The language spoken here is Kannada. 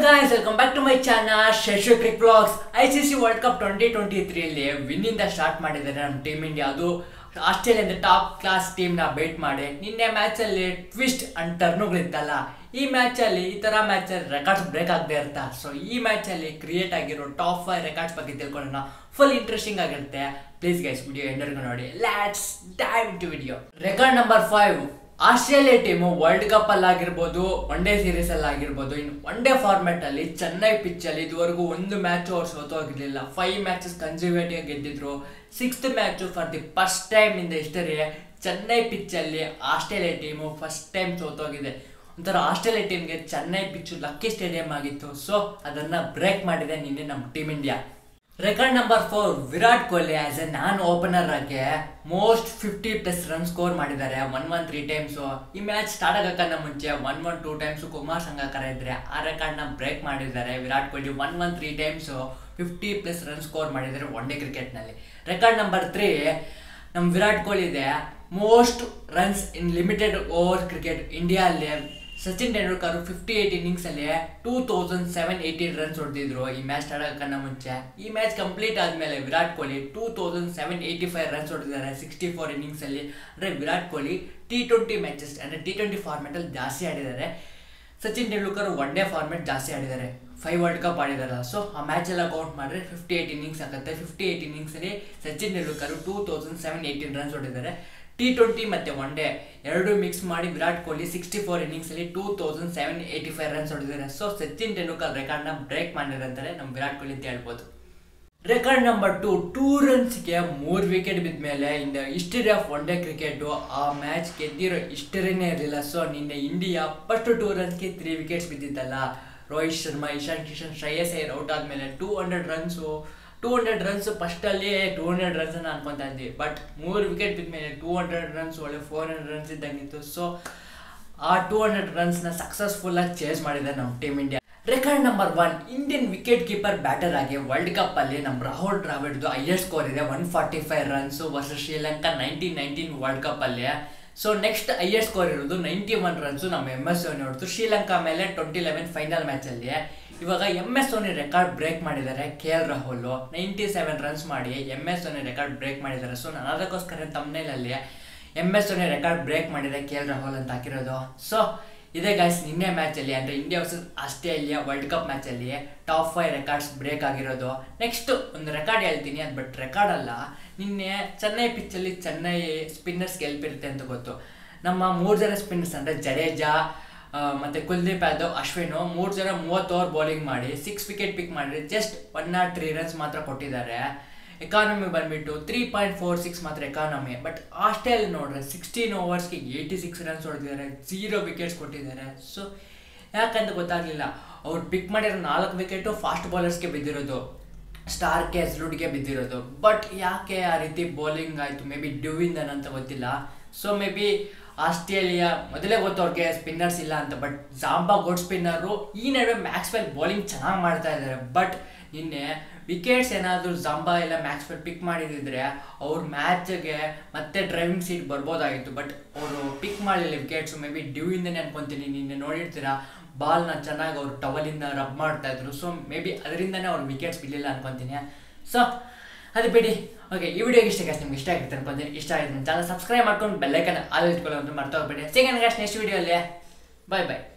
guys, welcome back to my channel Shashu cric blogs I C C world cup twenty twenty ತ್ರೀಯಲ್ಲಿ ವಿನ್ನಿಂದ ಸ್ಟಾರ್ಟ್ ಮಾಡಿದ್ದಾರೆ ನಮ್ಮ ಟೀಮ್ ಇಂಡಿಯಾ ಅದು ಆಸ್ಟ್ರೇಲಿಯಾದ ಟಾಪ್ ಕ್ಲಾಸ್ ಟೀಮ್ನ ಬೇಟ್ ಮಾಡಿ ನಿನ್ನೆ ಮ್ಯಾಚಲ್ಲಿ ಟ್ವಿಸ್ಟ್ ಅಂಡ್ ಟರ್ನುಗಳಿತ್ತಲ್ಲ ಈ ಮ್ಯಾಚಲ್ಲಿ ಈ ಥರ ಮ್ಯಾಚಲ್ಲಿ ರೆಕಾರ್ಡ್ಸ್ ಬ್ರೇಕ್ ಆಗದೆ ಇರ್ತಾ ಸೊ ಈ ಮ್ಯಾಚಲ್ಲಿ ಕ್ರಿಯೇಟ್ ಆಗಿರೋ ಟಾಪ್ ಫೈವ್ ರೆಕಾರ್ಡ್ಸ್ ಬಗ್ಗೆ ತಿಳ್ಕೊಳ್ಳೋಣ ಫುಲ್ ಇಂಟ್ರೆಸ್ಟಿಂಗ್ ಆಗಿರುತ್ತೆ ಪ್ಲೀಸ್ ಗೈಸ್ ವಿಡಿಯೋ ಎಂಡರ್ಗೂ ನೋಡಿ let's dive to video record number five Australia team world cup ಅಲ್ಲಿ ಆಗಿರ್ಬೋದು ಒನ್ ಡೇ ಸೀರೀಸ್ ಅಲ್ಲಿ ಆಗಿರ್ಬೋದು ಇನ್ನು ಒನ್ ಡೇ ಫಾರ್ಮೆಟ್ ಅಲ್ಲಿ ಚೆನ್ನೈ ಪಿಚ್ ಅಲ್ಲಿ ಇದುವರೆಗೂ ಒಂದು ಮ್ಯಾಚ್ ಅವ್ರು ಸೋತೋಗಿರ್ಲಿಲ್ಲ ಫೈವ್ ಮ್ಯಾಚಸ್ ಕನ್ಸರ್ವೇಟಿವ್ ಗೆದ್ದಿದ್ರು sixth match for the first time in the history Chennai pitch ಅಲ್ಲಿ ಆಸ್ಟ್ರೇಲಿಯಾ ಟೀಮು ಫಸ್ಟ್ ಟೈಮ್ ಸೋತೋಗಿದೆ ಒಂಥರ ಆಸ್ಟ್ರೇಲಿಯಾ ಟೀಮ್ಗೆ ಚೆನ್ನೈ ಪಿಚ್ಚು ಲಕ್ಕಿ ಸ್ಟೇಡಿಯಂ ಆಗಿತ್ತು ಸೊ ಅದನ್ನ ಬ್ರೇಕ್ ಮಾಡಿದೆ ನಿನ್ನೆ ನಮ್ಮ team India record number four Virat Kohli as a non opener ಆಗಿ most fifty plus run score ಮಾಡಿದ್ದಾರೆ ಒನ್ ಒನ್ ತ್ರೀ ಟೈಮ್ಸ್ ಈ ಮ್ಯಾಚ್ ಸ್ಟಾರ್ಟ್ ಆಗಕ್ಕನ್ನ ಮುಂಚೆ one one two times Kumar Sangakkara ಇದ್ರೆ ಆ ರೆಕಾರ್ಡ್ನ ಬ್ರೇಕ್ ಮಾಡಿದ್ದಾರೆ Virat Kohli one one three times fifty plus run score ಮಾಡಿದ್ದಾರೆ ಒನ್ ಡೇ ಕ್ರಿಕೆಟ್ನಲ್ಲಿ ರೆಕಾರ್ಡ್ ನಂಬರ್ ತ್ರೀ ನಮ್ಮ ವಿರಾಟ್ ಕೊಹ್ಲಿ ಇದೆ most runs in limited over cricket India ಅಲ್ಲಿ Sachin Tendulkar fifty eight innings ಅಲ್ಲಿ two thousand seven eighteen runs ಹೊಡೆದಿದ್ರು ಈ ಮ್ಯಾಚ್ ಸ್ಟಾರ್ಟ್ ಆಗಕ್ಕನ್ನ ಮುಂಚೆ ಈ ಮ್ಯಾಚ್ ಕಂಪ್ಲೀಟ್ ಆದ್ಮೇಲೆ Virat Kohli two thousand seven eighty five runs ಹೊಡೆದಿದ್ದಾರೆ ಸಿಕ್ಸ್ಟಿ ಫೋರ್ ಇನ್ನಿಂಗ್ಸ್ ಅಲ್ಲಿ ಅಂದ್ರೆ Virat Kohli T twenty matches ಅಂದ್ರೆ ಟಿ ಟ್ವೆಂಟಿ ಫಾರ್ಮೆಟ್ ಅಲ್ಲಿ ಜಾಸ್ತಿ ಆಡಿದ್ದಾರೆ Sachin Tendulkar one day format ಜಾಸ್ತಿ ಆಡಿದ್ದಾರೆ ಫೈವ್ ವರ್ಲ್ಡ್ ಕಪ್ ಆಡಿದಾರಲ್ಲ ಸೊ ಆ ಮ್ಯಾಚ್ ಎಲ್ಲ ಕೌಂಟ್ ಮಾಡಿದ್ರೆ ಫಿಫ್ಟಿ ಏಟ್ ಇನ್ನಿಂಗ್ಸ್ ಆಗುತ್ತೆ ಫಿಫ್ಟಿ ಏಟ್ ಇನ್ನಿಂಗ್ಸ್ ಅಲ್ಲಿ Sachin Tendulkar two thousand seven eighteen runs ಹೊಡಿದ್ದಾರೆ ಟಿ ಟ್ವೆಂಟಿ ಮತ್ತೆ ಒನ್ ಡೇ ಎರಡು ಮಿಕ್ಸ್ ಮಾಡಿ Virat Kohli sixty four innings ಅಲ್ಲಿ two thousand seven eighty five runs ಹೊಡೆದಿದ್ದಾರೆ ಸೊ ಸಚಿನ್ ತೆಂಡೂಲ್ಕರ್ ರೆಕಾರ್ಡ್ನ ಬ್ರೇಕ್ ಮಾಡಿರಂತಾರೆ ನಮ್ಮ ವಿರಾಟ್ ಕೊಹ್ಲಿ ಅಂತ ಹೇಳ್ಬೋದು ರೆಕಾರ್ಡ್ ನಂಬರ್ ಟು ಟೂ ರನ್ಸ್ಗೆ ಮೂರು ವಿಕೆಟ್ ಬಿದ್ದ ಮೇಲೆ in the history of one day cricket ಆ ಮ್ಯಾಚ್ ಗೆದ್ದಿರೋ ಹಿಸ್ಟರಿನೇ ಇರಲಿಲ್ಲ ಸೊ ನಿನ್ನೆ ಇಂಡಿಯಾ ಫಸ್ಟ್ ಟೂ ರನ್ಸ್ಗೆ ತ್ರೀ ವಿಕೆಟ್ಸ್ ಬಿದ್ದಿತ್ತಲ್ಲ ರೋಹಿತ್ ಶರ್ಮಾ ಇಶಾನ್ ಕಿಶನ್ ಶ್ರೇಯಸ್ ಅಯ್ಯರ್ ಔಟ್ ಆದಮೇಲೆ two hundred runs two hundred runs ಫಸ್ಟಲ್ಲಿ ಟೂ ಹಂಡ್ರೆಡ್ ರನ್ಸ್ ಅನ್ನ ಅನ್ಕೊತಾ ಇದ್ವಿ ಬಟ್ ಮೂರು ವಿಕೆಟ್ ಬಿದ್ದ ಮೇಲೆ ಟೂ ಹಂಡ್ರೆಡ್ ರನ್ಸ್ ಒಳ್ಳೆ ಫೋರ್ ಹಂಡ್ರೆಡ್ ರನ್ಸ್ ಇದ್ದಂಗಿತ್ತು ಸೊ ಆ ಟೂ ಹಂಡ್ರೆಡ್ ರನ್ಸ್ನ ಸಕ್ಸಸ್ಫುಲ್ ಆಗಿ ಚೇಸ್ ಮಾಡಿದೆ ನಮ್ಮ team India record number one Indian wicket keeper batter ಆಗಿ ವರ್ಲ್ಡ್ ಕಪ್ ಅಲ್ಲಿ ನಮ್ಮ ರಾಹುಲ್ ದ್ರಾವಿಡ್ದು ಹೈಯೆಸ್ಟ್ ಸ್ಕೋರ್ ಇದೆ one forty five runs versus Sri Lanka nineteen nineteen world cup ಅಲ್ಲಿ ಸೊ ನೆಕ್ಸ್ಟ್ ಹೈಯೆಸ್ಟ್ ಸ್ಕೋರ್ ಇರೋದು ನೈಂಟಿ ಒನ್ ರನ್ಸು ನಮ್ಮ ಎಮ್ ಎಸ್ ಧೋನಿ ಹೊರತು ಶ್ರೀಲಂಕಾ ಮೇಲೆ ಟ್ವೆಂಟಿ ಲೆವೆನ್ ಫೈನಲ್ ಮ್ಯಾಚಲ್ಲಿ ಇವಾಗ M S Dhoni record break ಮಾಡಿದ್ದಾರೆ K L Rahul ninety seven runs ಮಾಡಿ M S Dhoni record break ಮಾಡಿದ್ದಾರೆ ಸೊ ನಾನು ಅದಕ್ಕೋಸ್ಕರ ತಮ್ಮನೇಲಲ್ಲಿ M S Dhoni record break ಮಾಡಿದೆ ಕೆ ಎಲ್ ರಾಹುಲ್ ಅಂತ ಹಾಕಿರೋದು ಸೊ ಇದೇ ಗಾಯ್ಸ್ ನಿನ್ನೆ ಮ್ಯಾಚಲ್ಲಿ ಅಂದರೆ India versus Australia world cup ಮ್ಯಾಚಲ್ಲಿ ಟಾಪ್ ಫೈವ್ ರೆಕಾರ್ಡ್ಸ್ ಬ್ರೇಕ್ ಆಗಿರೋದು ನೆಕ್ಸ್ಟ್ ಒಂದು ರೆಕಾರ್ಡ್ ಹೇಳ್ತೀನಿ ಅದು ಬಟ್ ರೆಕಾರ್ಡ್ ಅಲ್ಲ ನಿನ್ನೆ ಚೆನ್ನೈ ಪಿಚ್ಚಲ್ಲಿ ಚೆನ್ನೈ ಸ್ಪಿನ್ನರ್ಸ್ ಗೆಲ್ಪಿರುತ್ತೆ ಅಂತ ಗೊತ್ತು ನಮ್ಮ ಮೂರು ಜನ ಸ್ಪಿನ್ನರ್ಸ್ ಅಂದರೆ ಜಡೇಜಾ ಮತ್ತು ಕುಲ್ದೀಪ್ ಯಾದವ್ ಅಶ್ವಿನು ಮೂರು ಜನ ಮೂವತ್ತು ಓವರ್ ಬೌಲಿಂಗ್ ಮಾಡಿ ಸಿಕ್ಸ್ ವಿಕೆಟ್ ಪಿಕ್ ಮಾಡಿ just one not three runs ಮಾತ್ರ ಕೊಟ್ಟಿದ್ದಾರೆ ಎಕಾನಮಿ ಬಂದ್ಬಿಟ್ಟು ತ್ರೀ ಪಾಯಿಂಟ್ ಫೋರ್ ಸಿಕ್ಸ್ ಮಾತ್ರ ಎಕಾನಮಿ ಬಟ್ ಆಸ್ಟ್ರೇಲಿಯಾ ನೋಡ್ರೆ ಸಿಕ್ಸ್ಟೀನ್ ಓವರ್ಸ್ಗೆ ಏಯ್ಟಿ ಸಿಕ್ಸ್ ರನ್ಸ್ ಹೊಡೆದಿದ್ದಾರೆ ಝೀರೋ ವಿಕೆಟ್ಸ್ ಕೊಟ್ಟಿದ್ದಾರೆ ಸೊ ಯಾಕಂತ ಗೊತ್ತಾಗಲಿಲ್ಲ ಅವ್ರು ಪಿಕ್ ಮಾಡಿರೋ ನಾಲ್ಕು ವಿಕೆಟು ಫಾಸ್ಟ್ ಬೌಲರ್ಸ್ಗೆ ಬಿದ್ದಿರೋದು ಸ್ಟಾರ್ ಕೆ ಗೆ ಬಿದ್ದಿರೋದು ಬಟ್ ಯಾಕೆ ಆ ರೀತಿ ಬೌಲಿಂಗ್ ಆಯಿತು ಮೇ ಬಿ ಡ್ಯೂವಿಂದ ಅಂತ ಗೊತ್ತಿಲ್ಲ ಸೊ ಮೇ ಬಿ ಆಸ್ಟ್ರೇಲಿಯಾ ಮೊದಲೇ ಗೊತ್ತು ಅವ್ರಿಗೆ ಸ್ಪಿನ್ನರ್ಸ್ ಇಲ್ಲ ಅಂತ ಬಟ್ ಜಾಂಬಾ ಗೋಡ್ ಸ್ಪಿನ್ನರು ಈ ನಡುವೆ ಮ್ಯಾಕ್ಸ್ವೆಲ್ ಬೌಲಿಂಗ್ ಚೆನ್ನಾಗಿ ಮಾಡ್ತಾ ಇದ್ದಾರೆ ಬಟ್ ನಿನ್ನೆ ವಿಕೆಟ್ಸ್ ಏನಾದರೂ ಜಾಂಬಾ ಇಲ್ಲ ಮ್ಯಾಕ್ಸ್ವೆಲ್ ಪಿಕ್ ಮಾಡಿದಿದ್ರೆ ಅವ್ರ ಮ್ಯಾಚ್ಗೆ ಮತ್ತೆ ಡ್ರೈವಿಂಗ್ ಸೀಟ್ ಬರ್ಬೋದಾಗಿತ್ತು ಬಟ್ ಅವರು ಪಿಕ್ ಮಾಡಲಿಲ್ಲ ವಿಕೆಟ್ಸು ಮೇ ಬಿ ಡ್ಯೂಯಿಂದನೇ ಅನ್ಕೊಂತೀನಿ ನಿನ್ನೆ ನೋಡಿರ್ತೀರಾ ಬಾಲ್ನ ಚೆನ್ನಾಗಿ ಅವ್ರು ಟವಲಿಂದ ರಬ್ ಮಾಡ್ತಾ ಇದ್ರು ಸೊ ಮೇ ಬಿ ಅದರಿಂದನೇ ಅವ್ರು ವಿಕೆಟ್ಸ್ ಬಿಡಲಿಲ್ಲ ಅನ್ಕೊಂತೀನಿ ಸೊ ಅದು ಬಿಡಿ ಓಕೆ ಈ ವಿಡಿಯೋಗೆ ಇಷ್ಟ ಗಾಸ್ ನಿಮ್ಗೆ ಇಷ್ಟ ಆಗಿತ್ತು ಅನ್ಕೊಂತೀನಿ ಇಷ್ಟ ಆಗಿದೆ ಚಾನಲ್ ಸಬ್ಸ್ಕ್ರೈಬ್ ಮಾಡ್ಕೊಂಡು ಬೆಲ್ಲೈಕನ್ ಆಲ್ ಇಟ್ಕೊಳ್ಳೋ ಅಂತ ಮರ್ತೋಗ್ಬೇಡಿ ಸಿಗೋಣ ಗಾಸ್ ನೆಕ್ಸ್ಟ್ ವಿಡಿಯೋಲ್ಲಿ ಬಾಯ್ ಬಾಯ್